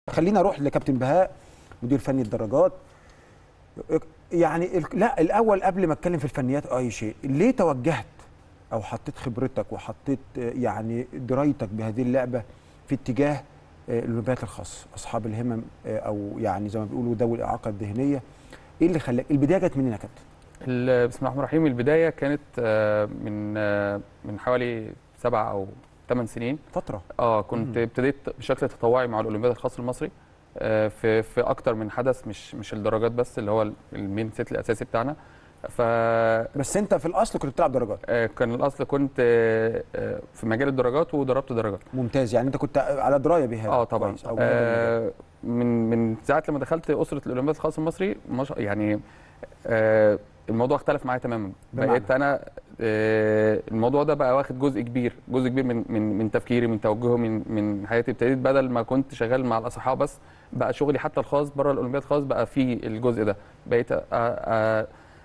خلينا اروح لكابتن بهاء مدير فني الدرجات يعني ال- لا الاول قبل ما اتكلم في الفنيات أو اي شيء ليه توجهت او حطيت خبرتك وحطيت آه، يعني درايتك بهذه اللعبه في اتجاه آه، الاولمبيات الخاص اصحاب الهمم آه، او يعني زي ما بيقولوا ذوي الاعاقه الذهنيه ايه اللي خلاك البدايه جت منين يا كابتن ال- بسم الله الرحمن الرحيم البدايه كانت آه، من آه، من حوالي سبع او ثمان سنين فتره اه كنت مم. ابتديت بشكل تطوعي مع الاولمبياد الخاص المصري آه، في في اكتر من حدث مش مش الدرجات بس اللي هو المين سيت الاساسي بتاعنا ف بس انت في الاصل كنت بتلعب درجات آه، كان الاصل كنت آه، آه، في مجال الدرجات ودربت درجات ممتاز يعني انت كنت على درايه بهذا اه طبعا كويس، أو بهذا المجال. آه من من ساعه لما دخلت اسره الاولمبياد الخاص المصري مش يعني آه الموضوع اختلف معايا تماما بمعنى؟ بقيت انا آه الموضوع ده بقى واخد جزء كبير جزء كبير من من من تفكيري من توجهي من من حياتي ابتديت بدل ما كنت شغال مع الاصحاء بس بقى شغلي حتى الخاص بره الاولمبياد الخاص بقى فيه الجزء ده بقيت أ- أ-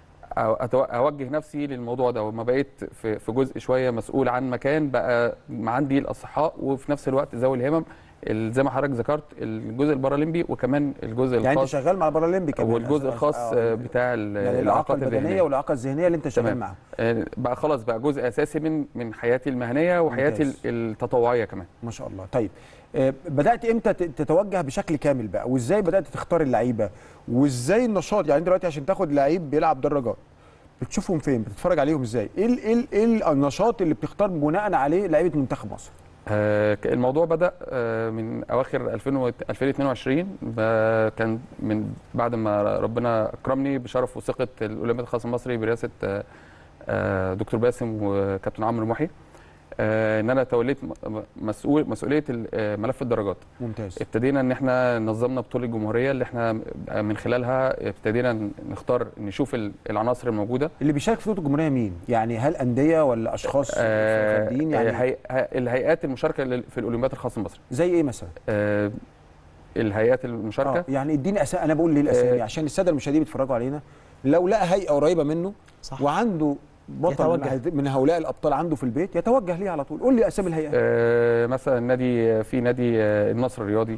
أو- أتو- اوجه نفسي للموضوع ده وما بقيت في في جزء شويه مسؤول عن مكان بقى عندي الاصحاء وفي نفس الوقت ذوي الهمم ال- زي ما حضرتك ذكرت الجزء البارالمبي وكمان الجزء يعني انت الخاص شغال مع البارالمبي كمان والجزء آه، الخاص آه، بتاع ال- يعني الاعاقه الاعاقات البدنيه الذهنيه والاعاقه الذهنيه اللي انت شغال تمام. معاها آه، بقى خلاص بقى جزء اساسي من من حياتي المهنيه وحياتي ال- ممتاز. التطوعيه كمان ما شاء الله طيب آه، بدات امتى ت- تتوجه بشكل كامل بقى وازاي بدات تختار اللعيبه وازاي النشاط يعني دلوقتي عشان تاخد لعيب بيلعب درجات بتشوفهم فين بتتفرج عليهم ازاي ايه ال- ايه ال- ايه النشاط اللي بتختار بناء عليه لعيبه منتخب مصر آه، ك- الموضوع بدا آه، من اواخر 2000 و- 2022 ب- كان من بعد ما ربنا اكرمني بشرف وثقه الاولمبياد الخاص المصري برئاسه آه، آه، دكتور باسم وكابتن عمرو محي آه، ان انا توليت م- مسؤول مسؤوليه ال- آه، ملف الدرجات ممتاز ابتدينا ان احنا نظمنا بطوله الجمهوريه اللي احنا من خلالها ابتدينا نختار نشوف ال- العناصر الموجوده اللي بيشارك في بطوله الجمهوريه مين يعني هل انديه ولا اشخاص آه، فرديين يعني هي- هي- الهيئات المشاركه لل- في الاولمبياد الخاص المصري زي ايه مثلا آه، الهيئات المشاركه اه يعني اديني اسامي انا بقول ليه الاسامي آه. عشان الساده المشاهدين بيتفرجوا علينا لو لقى هيئه قريبه منه صح وعنده بطل من, يتوجه. هذ- من هؤلاء الابطال عنده في البيت يتوجه ليه على طول قول لي اسامي الهيئات آه، مثلا نادي في نادي آه، النصر الرياضي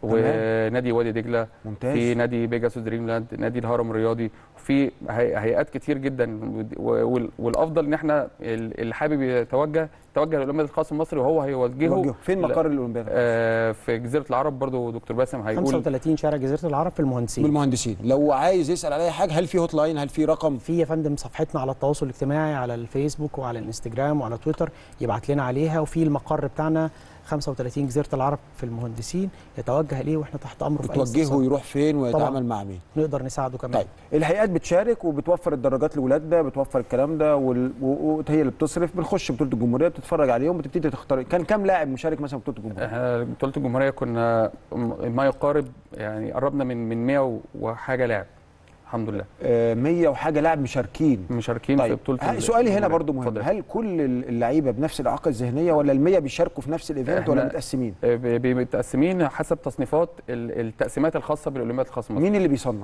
ونادي وادي دجله ممتاز في نادي بيجاسوس دريملاند نادي الهرم الرياضي وفي هي- هيئات كتير جدا و- وال- والافضل ان احنا ال- اللي حابب يتوجه يتوجه للاولمبياد الخاص المصري وهو هيوجهه يوجهه. فين لا. مقر الاولمبياد آه، في جزيره العرب برضو دكتور باسم هيقول 35 شارع جزيره العرب في المهندسين بالمهندسين لو عايز يسال على اي حاجه هل في هوت لاين هل في رقم في يا فندم صفحتنا على التواصل الاجتماعي على الفيسبوك وعلى الانستجرام وعلى تويتر يبعت لنا عليها وفي المقر بتاعنا 35 جزيره العرب في المهندسين يتوجه اليه واحنا تحت امره في اي بتوجهه استفسار. يروح فين ويتعامل طبعاً. مع مين نقدر نساعده كمان طيب الهيئات بتشارك وبتوفر الدرجات لاولادها بتوفر الكلام ده وال- و- وهي اللي بتصرف بنخش بطوله الجمهوريه بتتفرج عليهم بتبتدي تختار كان كام لاعب مشارك مثلا في بطوله الجمهوريه احنا بطوله الجمهوريه كنا م- ما يقارب يعني قربنا من من 100 وحاجه لاعب الحمد لله آه 100 وحاجه لاعب مشاركين مشاركين في طيب بطوله ه- ال- سؤالي هنا الجمهورية. برضو مهم اتفضل. هل كل اللعيبه بنفس الاعاقه الذهنيه ولا ال100 بيشاركوا في نفس الايفنت ولا إحنا- متقسمين آه، ب- ب- متقسمين حسب تصنيفات ال- التقسيمات الخاصه بالاولمبياد الخاصه مصر مين اللي بيصنف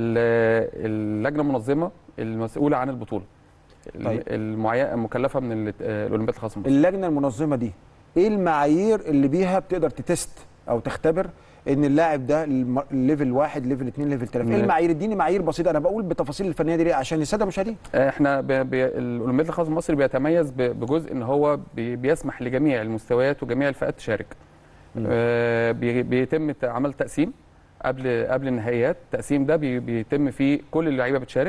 ال- اللجنه المنظمه المسؤوله عن البطوله طيب. المعي- المكلفه من ال- آه، الاولمبياد الخاصه مصر اللجنه المنظمه دي ايه المعايير اللي بيها بتقدر تتست او تختبر ان اللاعب ده الم- الليفل واحد ليفل اثنين ليفل ثلاثه ايه م- المعايير اديني معايير بسيطه انا بقول بالتفاصيل الفنيه دي ليه عشان الساده المشاهدين احنا ب... ب... الاولمبياد الخاص المصري بيتميز ب... بجزء ان هو بي... بيسمح لجميع المستويات وجميع الفئات تشارك مم. آه بي... بيتم ت- عمل تقسيم قبل قبل النهائيات التقسيم ده بي... بيتم فيه كل اللعيبه بتشارك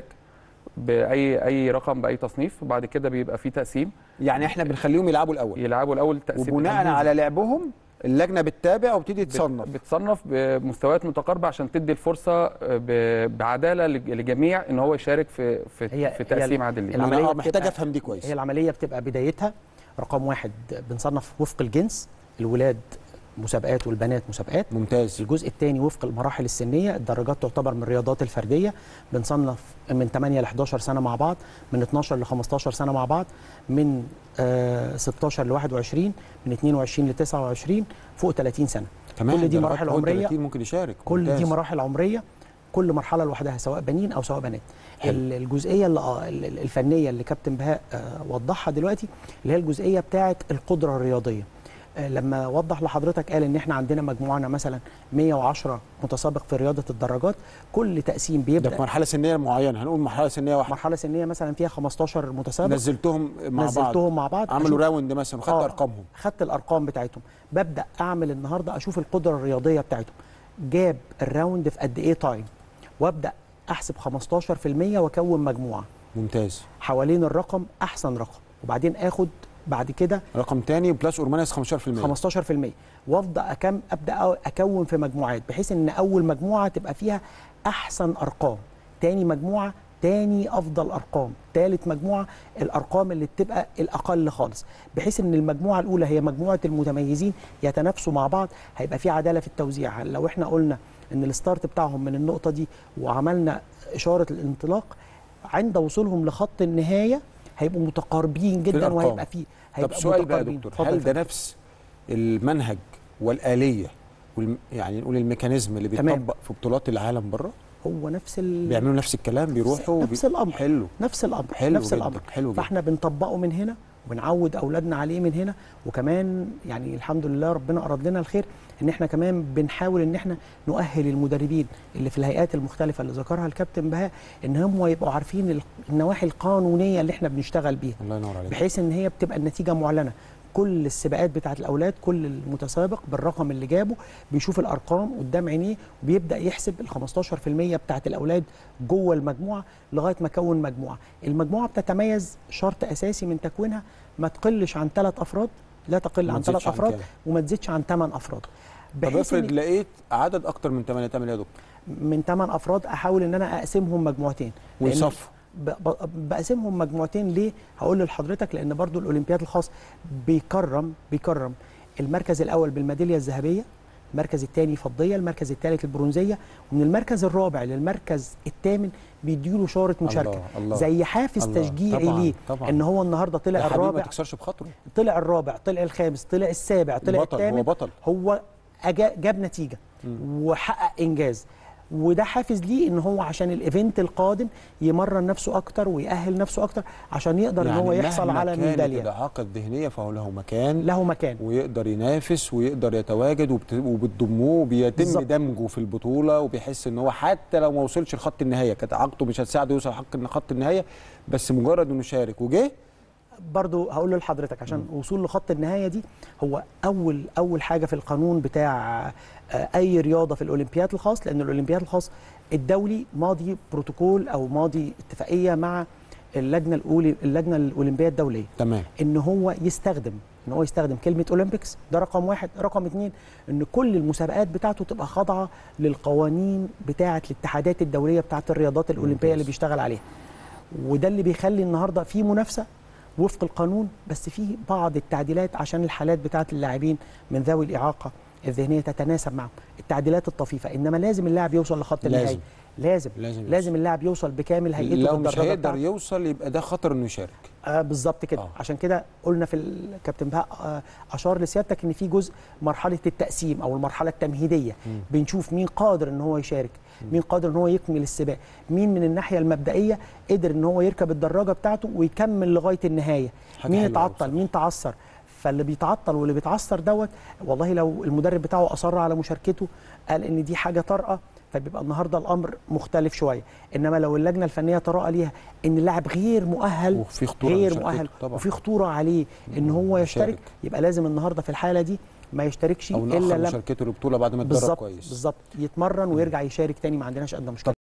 باي اي رقم باي تصنيف وبعد كده بيبقى فيه تقسيم يعني احنا بنخليهم يلعبوا الاول يلعبوا الاول تقسيم وبناء على لعبهم اللجنه بتتابع وبتدي تصنف بتصنف بمستويات متقاربه عشان تدي الفرصه ب... بعداله لج- لجميع ان هو يشارك في في, هي- في هي تقسيم عادل ليه. انا العملية آه محتاج بتبقى- افهم دي كويس هي العمليه بتبقى بدايتها رقم واحد بنصنف وفق الجنس الولاد مسابقات والبنات مسابقات ممتاز الجزء الثاني وفق المراحل السنيه الدرجات تعتبر من الرياضات الفرديه بنصنف من 8 ل 11 سنه مع بعض من 12 ل 15 سنه مع بعض من آه 16 ل 21 من 22 ل 29 فوق 30 سنه تمام كل دي درجات مراحل فوق عمرية. 30 ممكن يشارك كل ممتاز. دي مراحل عمريه كل مرحله لوحدها سواء بنين او سواء بنات حلو. ال- الجزئيه اللي آه، ال- ال- الفنيه اللي كابتن بهاء آه، وضحها دلوقتي اللي هي الجزئيه بتاعه القدره الرياضيه آه، لما وضح لحضرتك قال ان احنا عندنا مجموعنا مثلا 110 متسابق في رياضه الدراجات كل تقسيم ده في بيبدا مرحله سنيه معينه هنقول مرحله سنيه واحده مرحله سنيه مثلا فيها 15 متسابق نزلتهم مع بعض نزلتهم مع بعض عملوا أشوف- راوند مثلا وخدت آه، ارقامهم خدت الارقام بتاعتهم ببدا اعمل النهارده اشوف القدره الرياضيه بتاعتهم جاب الراوند في قد ايه تايم وابدا احسب 15% واكون مجموعه ممتاز حوالين الرقم احسن رقم وبعدين اخد بعد كده رقم تاني بلس اور ماينس 15% 15% وافضل أكم ابدا أ- اكون في مجموعات بحيث ان اول مجموعه تبقى فيها احسن ارقام تاني مجموعه تاني افضل ارقام تالت مجموعه الارقام اللي بتبقى الاقل خالص بحيث ان المجموعه الاولى هي مجموعه المتميزين يتنافسوا مع بعض هيبقى في عداله في التوزيع لو احنا قلنا ان الستارت بتاعهم من النقطه دي وعملنا اشاره الانطلاق عند وصولهم لخط النهايه هيبقوا متقاربين جدا الأرقام. وهيبقى فيه طب هيبقى سؤال بقى يا متقاربين. دكتور اتفضل هل يا ده فندم. نفس المنهج والآلية والم... يعني نقول الميكانيزم اللي تمام. بيطبق في بطولات العالم بره هو نفس ال... بيعملوا نفس الكلام بيروحوا نفس الامر حلو نفس الامر حلو نفس جدا، الامر حلو جدا. فاحنا بنطبقه من هنا وبنعود اولادنا عليه من هنا وكمان يعني الحمد لله ربنا اراد لنا الخير ان احنا كمان بنحاول ان احنا نؤهل المدربين اللي في الهيئات المختلفه اللي ذكرها الكابتن بهاء ان هم يبقوا عارفين ال- النواحي القانونيه اللي احنا بنشتغل بيها الله ينور عليك بحيث ان هي بتبقى النتيجه معلنه كل السباقات بتاعت الاولاد كل المتسابق بالرقم اللي جابه بيشوف الارقام قدام عينيه وبيبدا يحسب ال 15% بتاعت الاولاد جوه المجموعه لغايه ما كون مجموعه المجموعه بتتميز شرط اساسي من تكوينها ما تقلش عن ثلاث افراد لا تقل ما عن تزيدش ثلاث عن افراد كده. وما تزيدش عن ثمان افراد طب بحيث افرض إن لقيت عدد اكتر من 8 تعمل ايه يا دكتور من ثمان افراد احاول ان انا اقسمهم مجموعتين لأن- ويصفوا ب- ب- بقسمهم مجموعتين ليه هقول لحضرتك لان برضو الاولمبياد الخاص بيكرم بيكرم المركز الاول بالميداليه الذهبيه المركز الثاني فضيه المركز الثالث البرونزيه ومن المركز الرابع للمركز الثامن بيديله شاره مشاركه الله الله زي حافز الله. تشجيعي طبعاً، ليه طبعاً. ان هو النهارده يا طلع حبيبي ما الرابع تكسرش بخاطره طلع الرابع طلع الخامس طلع السابع طلع بطل، هو الثامن بطل. هو أجا جاب نتيجه وحقق انجاز وده حافز ليه ان هو عشان الايفنت القادم يمرن نفسه اكتر ويأهل نفسه اكتر عشان يقدر ان هو يحصل مهما على كانت ميداليه الاعاقه الذهنيه فهو له مكان له مكان ويقدر ينافس ويقدر يتواجد وبت- وبتضموه وبيتم بالظبط. دمجه في البطوله وبيحس ان هو حتى لو ما وصلش لخط النهايه كانت اعاقته مش هتساعده يوصل حق خط النهايه بس مجرد انه شارك وجه برضو هقول لحضرتك عشان وصول لخط النهايه دي هو اول اول حاجه في القانون بتاع آه، اي رياضه في الاولمبياد الخاص لان الاولمبياد الخاص الدولي ماضي بروتوكول او ماضي اتفاقيه مع اللجنه الاولي اللجنه الاولمبيه الدوليه تمام ان هو يستخدم ان هو يستخدم كلمه اولمبيكس ده رقم واحد رقم اتنين ان كل المسابقات بتاعته تبقى خاضعه للقوانين بتاعه الاتحادات الدوليه بتاعه الرياضات الاولمبيه اللي بيشتغل عليها وده اللي بيخلي النهارده في منافسه وفق القانون بس في بعض التعديلات عشان الحالات بتاعه اللاعبين من ذوي الاعاقه الذهنيه تتناسب معهم التعديلات الطفيفه انما لازم اللاعب يوصل لخط لازم. النهائي لازم لازم يوصل. لازم اللاعب يوصل بكامل هيئته لو مش بالدراجة هيقدر بتاعته. يوصل يبقى ده خطر انه يشارك آه بالظبط كده آه. آه. عشان كده قلنا في الكابتن بهاء آه اشار لسيادتك ان في جزء مرحله التقسيم او المرحله التمهيديه مم. بنشوف مين قادر ان هو يشارك مين قادر ان هو يكمل السباق مين من الناحيه المبدئيه قدر ان هو يركب الدراجه بتاعته ويكمل لغايه النهايه حاجة مين حلوة أوي اتعطل بصراحة. مين تعثر فاللي بيتعطل واللي بيتعثر دوت والله لو المدرب بتاعه اصر على مشاركته قال ان دي حاجه طارئه فبيبقى النهارده الامر مختلف شويه انما لو اللجنه الفنيه تراءى ليها ان اللاعب غير مؤهل وفي خطورة غير لمشاركته مؤهل طبعاً. وفي خطوره عليه ان هو يشارك. يشترك يبقى لازم النهارده في الحاله دي ما يشتركش او الا ناخر لما مشاركته للبطوله بعد ما يتدرب بالظبط كويس بالظبط يتمرن ويرجع يشارك تاني ما عندناش ادنى مشكله